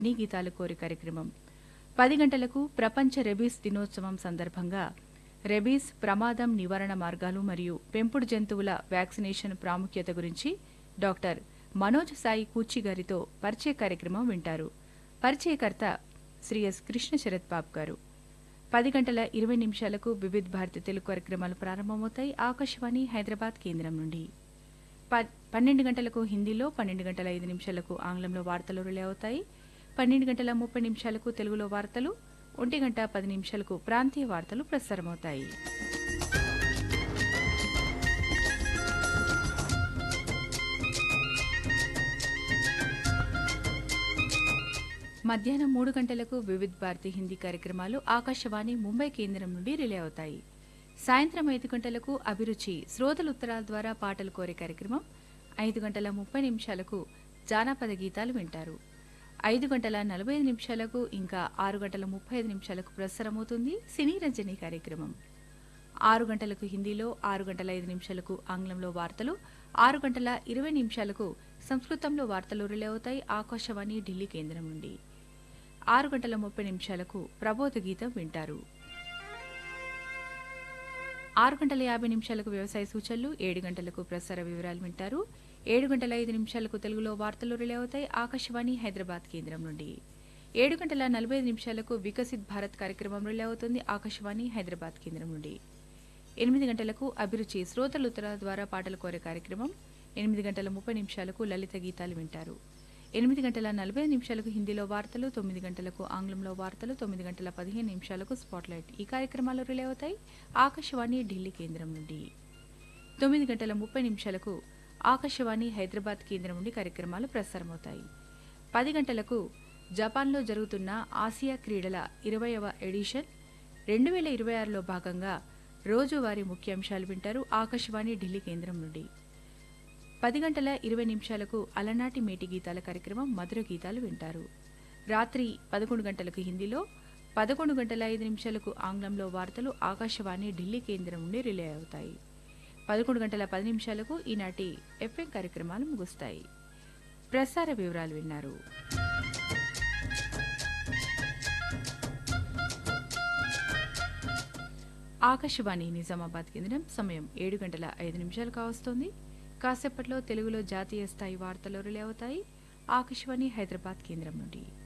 నీ గీతాలు కోరి కార్యక్రమం పది గంటలకు ప్రపంచ రెబీస్ దినోత్సవం సందర్భంగా రెబీస్ ప్రమాదం నివారణ మార్గాలు మరియు పెంపుడు జంతువుల వ్యాక్సినేషన్ ప్రాముఖ్యత గురించి డాక్టర్ మనోజ్ సాయి కూచి గారితో పరిచయ కార్యక్రమం వింటారు పరిచయకర్త శ్రీ ఎస్ కృష్ణ శరత్ బాబు గారు పది గంటల ఇరవై నిమిషాలకు వివిధ భారతి తెలుగు కార్యక్రమాలు ప్రారంభమవుతాయి ఆకాశవాణి హైదరాబాద్ కేంద్రం నుండి ప- పన్నెండు గంటలకు హిందీలో పన్నెండు గంటల ఐదు నిమిషాలకు ఆంగ్లంలో వార్తలు రిలే అవుతాయి పన్నెండు గంటల ముప్పై నిమిషాలకు తెలుగులో వార్తలు ఒంటి గంట పది నిమిషాలకు ప్రాంతీయ వార్తలు ప్రసారమవుతాయి మధ్యాహ్నం మూడు గంటలకు వివిధ భారతి హిందీ కార్యక్రమాలు ఆకాశవాణి ముంబై కేంద్రం నుండి రిలే అవుతాయి సాయంత్రం ఐదు గంటలకు అభిరుచి శ్రోతల ఉత్తరాల ద్వారా పాటలు కోరే కార్యక్రమం ఐదు గంటల ముప్పై నిమిషాలకు జానపద గీతాలు వింటారు ఐదు గంటల నలభై ఐదు నిమిషాలకు ఇంకా ఆరు గంటల ముప్పై ఐదు నిమిషాలకు ప్రసారమవుతుంది సినీ రంజని కార్యక్రమం ఆరు గంటలకు హిందీలో ఆరు గంటల ఐదు నిమిషాలకు ఆంగ్లంలో వార్తలు ఆరు గంటల ఇరవై నిమిషాలకు సంస్కృతంలో వార్తలు రిలే అవుతాయి ఆకాశవాణి ఢిల్లీ కేంద్రం నుండి ఆరు గంటల ముప్పై నిమిషాలకు ప్రబోధ గీతం వింటారు ఆరు గంటల యాభై నిమిషాలకు వ్యవసాయ సూచనలు ఏడు గంటలకు ప్రసార వివరాలు వింటారు ఏడు గంటల ఐదు నిమిషాలకు తెలుగులో వార్తలు రిలే అవుతాయి ఆకాశవాణి హైదరాబాద్ కేంద్రం నుండి ఏడు గంటల నలభై ఐదు నిమిషాలకు వికసిత్ భారత్ కార్యక్రమం రిలే అవుతుంది ఆకాశవాణి హైదరాబాద్ కేంద్రం నుండి ఎనిమిది గంటలకు అభిరుచి శ్రోతల ఉత్తరాల ద్వారా పాటలు కోరే కార్యక్రమం ఎనిమిది గంటల ముప్పై నిమిషాలకు లలిత గీతాలు వింటారు ఎనిమిది గంటల నలభై ఐదు నిమిషాలకు హిందీలో వార్తలు తొమ్మిది గంటలకు ఆంగ్లంలో వార్తలు తొమ్మిది గంటల పదిహేను నిమిషాలకు స్పాట్లైట్ ఈ కార్యక్రమాలు రిలే అవుతాయి ఆకాశవాణి ఢిల్లీ కేంద్రం నుండి తొమ్మిది గంటల ముప్పై నిమిషాలకు ఆకాశవాణి హైదరాబాద్ కేంద్రం నుండి కార్యక్రమాలు ప్రసారమవుతాయి పది గంటలకు జపాన్లో జరుగుతున్న ఆసియా క్రీడల ఇరవయవ ఎడిషన్ రెండు వేల ఇరవై ఆరులో భాగంగా రోజువారీ ముఖ్యాంశాలు వింటారు ఆకాశవాణి ఢిల్లీ కేంద్రం నుండి పది గంటల ఇరవై నిమిషాలకు అలనాటి మేటి గీతాల కార్యక్రమం మధుర గీతాలు వింటారు రాత్రి పదకొండు గంటలకు హిందీలో పదకొండు గంటల ఐదు నిమిషాలకు ఆంగ్లంలో వార్తలు ఆకాశవాణి ఢిల్లీ కేంద్రం నుండి రిలే అవుతాయి పదకొండు గంటల పది నిమిషాలకు ఈనాటి ఎఫ్ఎం కార్యక్రమాలు ముగుస్తాయి ప్రసార వివరాలు విన్నారు ఆకాశవాణి నిజామాబాద్ కేంద్రం సమయం ఏడు గంటల ఐదు నిమిషాలు కావస్తోంది కాసేపట్లో తెలుగులో జాతీయ స్థాయి వార్తలు రిలే అవుతాయి ఆకాశవాణి హైదరాబాద్ కేంద్రం నుండి